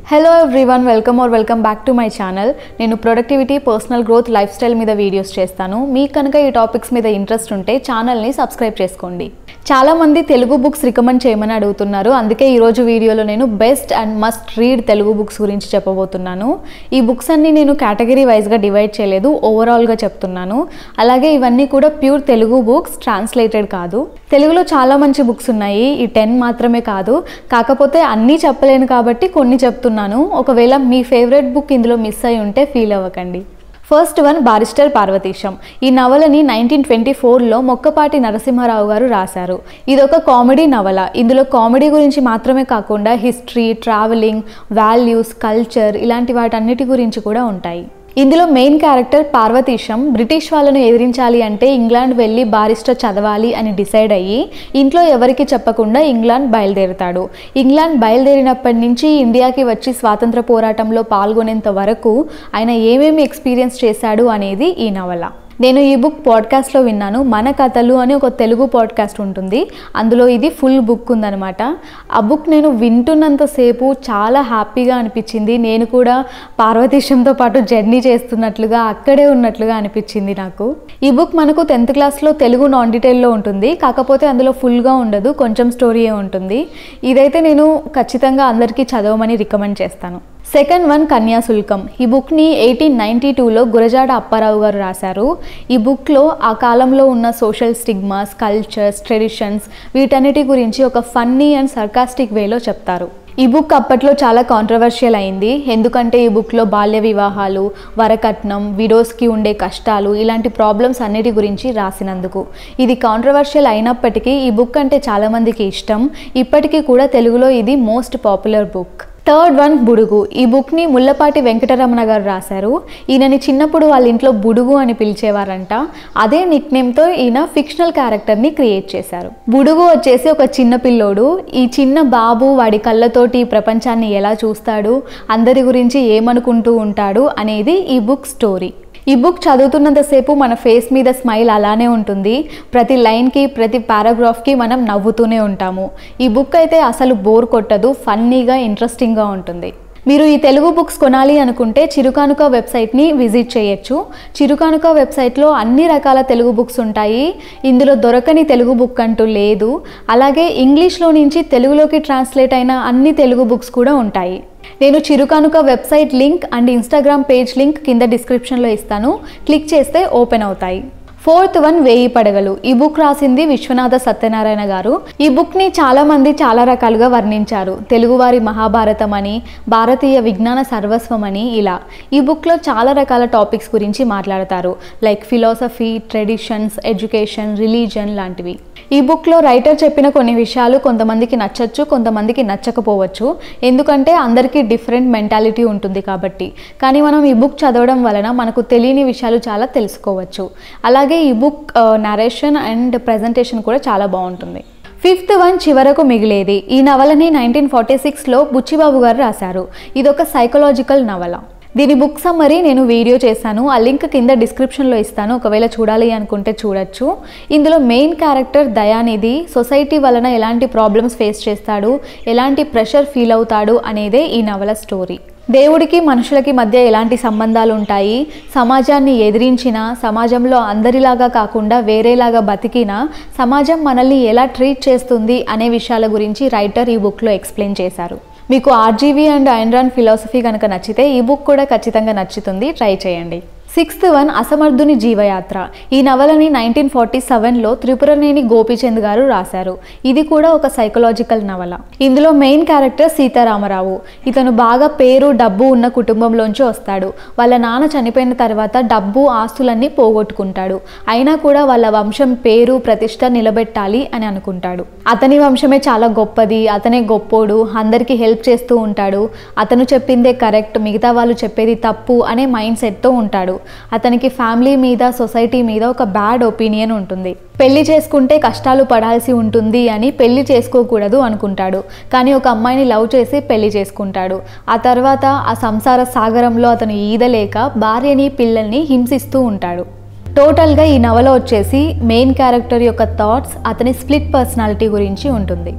hello everyone welcome are welcome back to my channel నేను productivity personal growth lifestyle మీద videos చేస్తాను మీకు కనుక ఈ టాపిక్స్ మీద ఇంట్రెస్ట్ ఉంటే ఛానల్ని సబ్స్క్రైబ్ చేసుకోండి చాలామంది తెలుగు బుక్స్ రికమెండ్ చేయమని అడుగుతున్నారు అందుకే ఈరోజు వీడియోలో నేను best and must read Telugu books గురించి చెప్పబోతున్నాను ఈ బుక్స్ అన్ని నేను కేటగిరీ వైజ్గా డివైడ్ చేయలేదు ఓవరాల్గా చెప్తున్నాను అలాగే ఇవన్నీ కూడా ప్యూర్ తెలుగు బుక్స్ ట్రాన్స్లేటెడ్ కాదు తెలుగులో చాలా మంచి బుక్స్ ఉన్నాయి ఈ టెన్ మాత్రమే కాదు కాకపోతే అన్నీ చెప్పలేను కాబట్టి కొన్ని చెప్తున్నాను ఒకవేళ మీ ఫేవరెట్ బుక్ ఇందులో మిస్ అయి ఉంటే ఫీల్ అవ్వకండి ఫస్ట్ వన్ బారిస్టర్ పార్వతీశం ఈ నవలని నైన్టీన్ ట్వంటీ ఫోర్లో మొక్కపాటి నరసింహారావు గారు రాశారు ఇదొక కామెడీ నవల ఇందులో కామెడీ గురించి మాత్రమే కాకుండా హిస్టరీ ట్రావెలింగ్ వాల్యూస్ కల్చర్ ఇలాంటి వాటన్నిటి గురించి కూడా ఉంటాయి ఇందులో మెయిన్ క్యారెక్టర్ పార్వతీశం బ్రిటిష్ వాళ్ళను ఎదిరించాలి అంటే ఇంగ్లాండ్ వెళ్ళి బారిస్టర్ చదవాలి అని డిసైడ్ అయ్యి ఇంట్లో ఎవరికి చెప్పకుండా ఇంగ్లాండ్ బయలుదేరుతాడు ఇంగ్లాండ్ బయలుదేరినప్పటి నుంచి ఇండియాకి వచ్చి స్వాతంత్ర పోరాటంలో పాల్గొనేంత వరకు ఆయన ఏమేమి ఎక్స్పీరియన్స్ చేశాడు అనేది ఈ నవల నేను ఈ బుక్ పాడ్కాస్ట్లో విన్నాను మన కథలు అని ఒక తెలుగు పాడ్కాస్ట్ ఉంటుంది అందులో ఇది ఫుల్ బుక్ ఉందనమాట ఆ బుక్ నేను వింటున్నంతసేపు చాలా హ్యాపీగా అనిపించింది నేను కూడా పార్వతీశంతో పాటు జర్నీ చేస్తున్నట్లుగా అక్కడే ఉన్నట్లుగా అనిపించింది నాకు ఈ బుక్ మనకు టెన్త్ క్లాస్లో తెలుగు నాన్ డీటెయిల్లో ఉంటుంది కాకపోతే అందులో ఫుల్గా ఉండదు కొంచెం స్టోరీయే ఉంటుంది ఇదైతే నేను ఖచ్చితంగా అందరికీ చదవమని రికమెండ్ చేస్తాను సెకండ్ వన్ కన్యాశుల్కం ఈ బుక్ని ఎయిటీన్ నైంటీ టూలో గురజాడ అప్పారావు గారు రాశారు ఈ బుక్లో ఆ కాలంలో ఉన్న సోషల్ స్టిగ్మాస్ కల్చర్స్ ట్రెడిషన్స్ వీటన్నిటి గురించి ఒక ఫన్నీ అండ్ సర్కాస్టిక్ వేలో చెప్తారు ఈ బుక్ అప్పట్లో చాలా కాంట్రవర్షియల్ అయింది ఎందుకంటే ఈ బుక్లో బాల్య వివాహాలు వరకట్నం విడోస్కి ఉండే కష్టాలు ఇలాంటి ప్రాబ్లమ్స్ అన్నిటి గురించి రాసినందుకు ఇది కాంట్రవర్షియల్ అయినప్పటికీ ఈ బుక్ అంటే చాలామందికి ఇష్టం ఇప్పటికీ కూడా తెలుగులో ఇది most popular book third one Budugu ఈ బుక్ని ముల్లపాటి వెంకటరమణ గారు రాశారు ఈయనని చిన్నప్పుడు వాళ్ళ ఇంట్లో బుడుగు అని పిలిచేవారంట అదే నిక్ నేమ్తో ఈయన ఫిక్షనల్ క్యారెక్టర్ని క్రియేట్ చేశారు బుడుగు వచ్చేసి ఒక చిన్న పిల్లోడు ఈ చిన్న బాబు వాడి కళ్ళతోటి ఈ ప్రపంచాన్ని ఎలా చూస్తాడు అందరి గురించి ఏమనుకుంటూ ఉంటాడు అనేది ఈ బుక్ స్టోరీ ఈ బుక్ చదువుతున్నంతసేపు మన ఫేస్ మీద స్మైల్ అలానే ఉంటుంది ప్రతి లైన్కి ప్రతి పారాగ్రాఫ్కి మనం నవ్వుతూనే ఉంటాము ఈ బుక్ అయితే అసలు బోర్ కొట్టదు ఫన్నీగా ఇంట్రెస్టింగ్గా ఉంటుంది మీరు ఈ తెలుగు బుక్స్ కొనాలి అనుకుంటే చిరుకానుక వెబ్సైట్ని విజిట్ చేయొచ్చు చిరుకానుక వెబ్సైట్లో అన్ని రకాల తెలుగు బుక్స్ ఉంటాయి ఇందులో దొరకని తెలుగు బుక్ అంటూ లేదు అలాగే ఇంగ్లీష్లో నుంచి తెలుగులోకి ట్రాన్స్లేట్ అయిన అన్ని తెలుగు బుక్స్ కూడా ఉంటాయి నేను Chirukanuka website link and Instagram page link కింద డిస్క్రిప్షన్లో ఇస్తాను క్లిక్ చేస్తే ఓపెన్ అవుతాయి ఫోర్త్ వన్ వేయి పడగలు ఈ బుక్ రాసింది విశ్వనాథ సత్యనారాయణ గారు ఈ బుక్ని చాలామంది చాలా రకాలుగా వర్ణించారు తెలుగువారి మహాభారతం అని భారతీయ విజ్ఞాన సర్వస్వం అని ఇలా ఈ బుక్లో చాలా రకాల టాపిక్స్ గురించి మాట్లాడతారు like philosophy traditions education religion లాంటివి ఈ బుక్లో రైటర్ చెప్పిన కొన్ని విషయాలు కొంతమందికి నచ్చచ్చు కొంతమందికి నచ్చకపోవచ్చు ఎందుకంటే అందరికీ డిఫరెంట్ మెంటాలిటీ ఉంటుంది కాబట్టి కానీ మనం ఈ బుక్ చదవడం వలన మనకు తెలియని విషయాలు చాలా తెలుసుకోవచ్చు అలాగే ఈ బుక్ నరేషన్ అండ్ ప్రజెంటేషన్ కూడా చాలా బాగుంటుంది ఫిఫ్త్ వన్ చివరకు మిగిలేది ఈ నవలని నైన్టీన్ ఫార్టీ సిక్స్లో బుచ్చిబాబు గారు రాశారు ఇదొక సైకలాజికల్ నవల దీని బుక్ సమ్మరీ నేను వీడియో చేశాను ఆ లింక్ కింద డిస్క్రిప్షన్లో ఇస్తాను ఒకవేళ చూడాలి అనుకుంటే చూడొచ్చు ఇందులో మెయిన్ క్యారెక్టర్ దయానిధి సొసైటీ వలన ఎలాంటి ప్రాబ్లమ్స్ ఫేస్ చేస్తాడు ఎలాంటి ప్రెషర్ ఫీల్ అవుతాడు అనేదే ఈ నవల స్టోరీ దేవుడికి మనుషులకి మధ్య ఎలాంటి సంబంధాలు ఉంటాయి సమాజాన్ని ఎదిరించిన సమాజంలో అందరిలాగా కాకుండా వేరేలాగా బతికినా సమాజం మనల్ని ఎలా ట్రీట్ చేస్తుంది అనే విషయాల గురించి రైటర్ ఈ బుక్లో ఎక్స్ప్లెయిన్ చేశారు మీకు ఆర్జీవీ అండ్ ఐన్రాన్ ఫిలాసఫీ కనుక నచ్చితే ఈ బుక్ కూడా ఖచ్చితంగా నచ్చుతుంది ట్రై చేయండి సిక్స్త్ వన్ అసమర్థుని జీవయాత్ర ఈ నవలని నైన్టీన్ ఫార్టీ సెవెన్లో త్రిపురనేని గోపీచంద్ గారు రాశారు ఇది కూడా ఒక సైకలాజికల్ నవల ఇందులో మెయిన్ క్యారెక్టర్ సీతారామరావు ఇతను బాగా పేరు డబ్బు ఉన్న కుటుంబంలోంచి వస్తాడు వాళ్ళ నాన్న చనిపోయిన తర్వాత డబ్బు ఆస్తులన్నీ పోగొట్టుకుంటాడు అయినా కూడా వాళ్ళ వంశం పేరు ప్రతిష్ట నిలబెట్టాలి అని అనుకుంటాడు అతని వంశమే చాలా గొప్పది అతనే గొప్పోడు అందరికీ హెల్ప్ చేస్తూ ఉంటాడు అతను చెప్పిందే కరెక్ట్ మిగతా వాళ్ళు చెప్పేది తప్పు అనే మైండ్ సెట్తో ఉంటాడు అతనికి ఫ్యామిలీ మీద సొసైటీ మీద ఒక బ్యాడ్ ఒపీనియన్ ఉంటుంది పెళ్లి చేసుకుంటే కష్టాలు పడాల్సి ఉంటుంది అని పెళ్లి చేసుకోకూడదు అనుకుంటాడు కానీ ఒక అమ్మాయిని లవ్ చేసి పెళ్లి చేసుకుంటాడు ఆ తర్వాత ఆ సంసార సాగరంలో అతను ఈదలేక భార్యని పిల్లల్ని హింసిస్తూ ఉంటాడు టోటల్గా ఈ నవల వచ్చేసి మెయిన్ క్యారెక్టర్ యొక్క థాట్స్ అతని స్ప్లిట్ పర్సనాలిటీ గురించి ఉంటుంది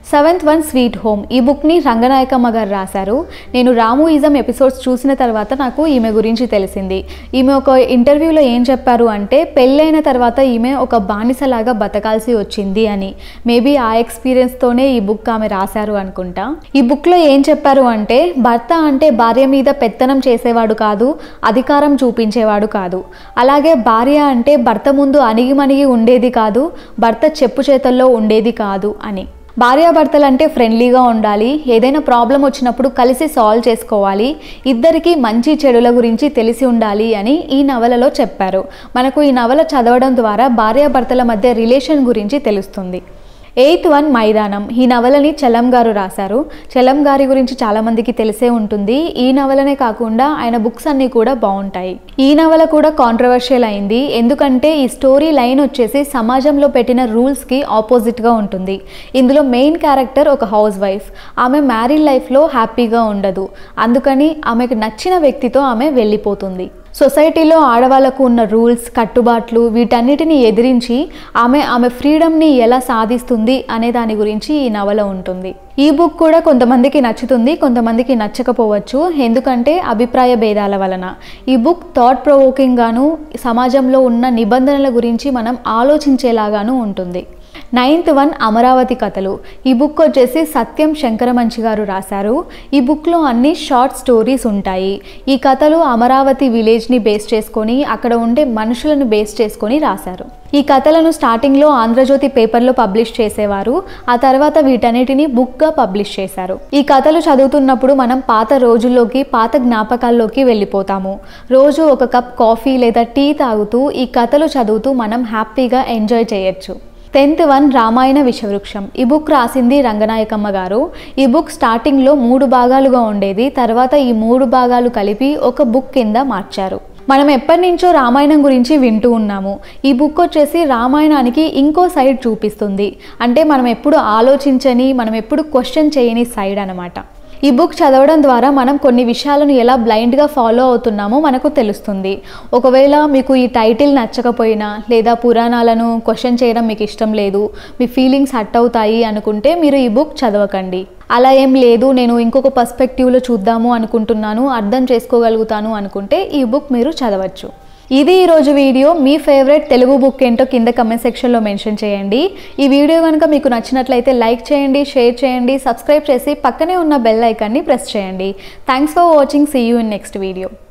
సెవెంత్ వన్ స్వీట్ హోమ్ ఈ బుక్ని రంగనాయకమ్మ గారు రాశారు నేను రాముయిజం ఎపిసోడ్స్ చూసిన తర్వాత నాకు ఈమె గురించి తెలిసింది ఈమె ఒక ఇంటర్వ్యూలో ఏం చెప్పారు అంటే పెళ్ళైన తర్వాత ఈమె ఒక బానిసలాగా బతకాల్సి వచ్చింది అని మేబీ ఆ ఎక్స్పీరియన్స్తోనే ఈ బుక్ ఆమె రాశారు అనుకుంటా ఈ బుక్లో ఏం చెప్పారు అంటే భర్త అంటే భార్య మీద పెత్తనం చేసేవాడు కాదు అధికారం చూపించేవాడు కాదు అలాగే భార్య అంటే భర్త ముందు అణిగిమణిగి ఉండేది కాదు భర్త చెప్పు చేతల్లో ఉండేది కాదు అని భార్యాభర్తలు అంటే ఫ్రెండ్లీగా ఉండాలి ఏదైనా ప్రాబ్లం వచ్చినప్పుడు కలిసి సాల్వ్ చేసుకోవాలి ఇద్దరికి మంచి చెడుల గురించి తెలిసి ఉండాలి అని ఈ నవలలో చెప్పారు మనకు ఈ నవల చదవడం ద్వారా భార్యాభర్తల మధ్య రిలేషన్ గురించి తెలుస్తుంది ఎయిత్ వన్ మైదానం ఈ నవలని చలం గారు రాశారు చలం గారి గురించి చాలామందికి తెలిసే ఉంటుంది ఈ నవలనే కాకుండా ఆయన బుక్స్ అన్నీ కూడా బాగుంటాయి ఈ నవల కూడా కాంట్రవర్షియల్ అయింది ఎందుకంటే ఈ స్టోరీ లైన్ వచ్చేసి సమాజంలో పెట్టిన రూల్స్కి ఆపోజిట్గా ఉంటుంది ఇందులో మెయిన్ క్యారెక్టర్ ఒక హౌస్ వైఫ్ ఆమె మ్యారీడ్ లైఫ్లో హ్యాపీగా ఉండదు అందుకని ఆమెకు నచ్చిన వ్యక్తితో ఆమె వెళ్ళిపోతుంది సొసైటీలో ఆడవాళ్లకు ఉన్న రూల్స్ కట్టుబాట్లు వీటన్నిటిని ఎదిరించి ఆమె ఆమె ఫ్రీడమ్ని ఎలా సాధిస్తుంది అనే దాని గురించి ఈ నవల ఉంటుంది ఈ బుక్ కూడా కొంతమందికి నచ్చుతుంది కొంతమందికి నచ్చకపోవచ్చు ఎందుకంటే అభిప్రాయ భేదాల వలన ఈ బుక్ థాట్ ప్రొవోకింగ్ గాను సమాజంలో ఉన్న నిబంధనల గురించి మనం ఆలోచించేలాగాను ఉంటుంది నైన్త్ వన్ అమరావతి కథలు ఈ బుక్ వచ్చేసి సత్యం శంకరమంచి గారు రాశారు ఈ బుక్లో అన్ని షార్ట్ స్టోరీస్ ఉంటాయి ఈ కథలు అమరావతి విలేజ్ని బేస్ చేసుకొని అక్కడ ఉండే మనుషులను బేస్ చేసుకొని రాశారు ఈ కథలను స్టార్టింగ్లో ఆంధ్రజ్యోతి పేపర్లో పబ్లిష్ చేసేవారు ఆ తర్వాత వీటన్నిటిని బుక్గా పబ్లిష్ చేశారు ఈ కథలు చదువుతున్నప్పుడు మనం పాత రోజుల్లోకి పాత జ్ఞాపకాల్లోకి వెళ్ళిపోతాము రోజు ఒక కప్ కాఫీ లేదా టీ తాగుతూ ఈ కథలు చదువుతూ మనం హ్యాపీగా ఎంజాయ్ చేయొచ్చు టెన్త్ వన్ రామాయణ విషవృక్షం ఈ బుక్ రాసింది రంగనాయకమ్మ గారు ఈ బుక్ స్టార్టింగ్లో మూడు భాగాలుగా ఉండేది తర్వాత ఈ మూడు భాగాలు కలిపి ఒక బుక్ కింద మార్చారు మనం ఎప్పటి నుంచో రామాయణం గురించి వింటూ ఉన్నాము ఈ బుక్ వచ్చేసి రామాయణానికి ఇంకో సైడ్ చూపిస్తుంది అంటే మనం ఎప్పుడు ఆలోచించని మనం ఎప్పుడు క్వశ్చన్ చేయని సైడ్ అనమాట ఈ బుక్ చదవడం ద్వారా మనం కొన్ని విషయాలను ఎలా బ్లైండ్గా ఫాలో అవుతున్నామో మనకు తెలుస్తుంది ఒకవేళ మీకు ఈ టైటిల్ నచ్చకపోయినా లేదా పురాణాలను క్వశ్చన్ చేయడం మీకు ఇష్టం లేదు మీ ఫీలింగ్స్ హట్ అవుతాయి అనుకుంటే మీరు ఈ బుక్ చదవకండి అలా ఏం లేదు నేను ఇంకొక పర్స్పెక్టివ్లో చూద్దాము అనుకుంటున్నాను అర్థం చేసుకోగలుగుతాను అనుకుంటే ఈ బుక్ మీరు చదవచ్చు ఇది ఈరోజు వీడియో మీ ఫేవరెట్ తెలుగు బుక్ ఏంటో కింద కమెంట్ సెక్షన్లో మెన్షన్ చేయండి ఈ వీడియో కనుక మీకు నచ్చినట్లయితే లైక్ చేయండి షేర్ చేయండి సబ్స్క్రైబ్ చేసి పక్కనే ఉన్న బెల్ ఐకాన్ని ప్రెస్ చేయండి thanks for watching see you in next video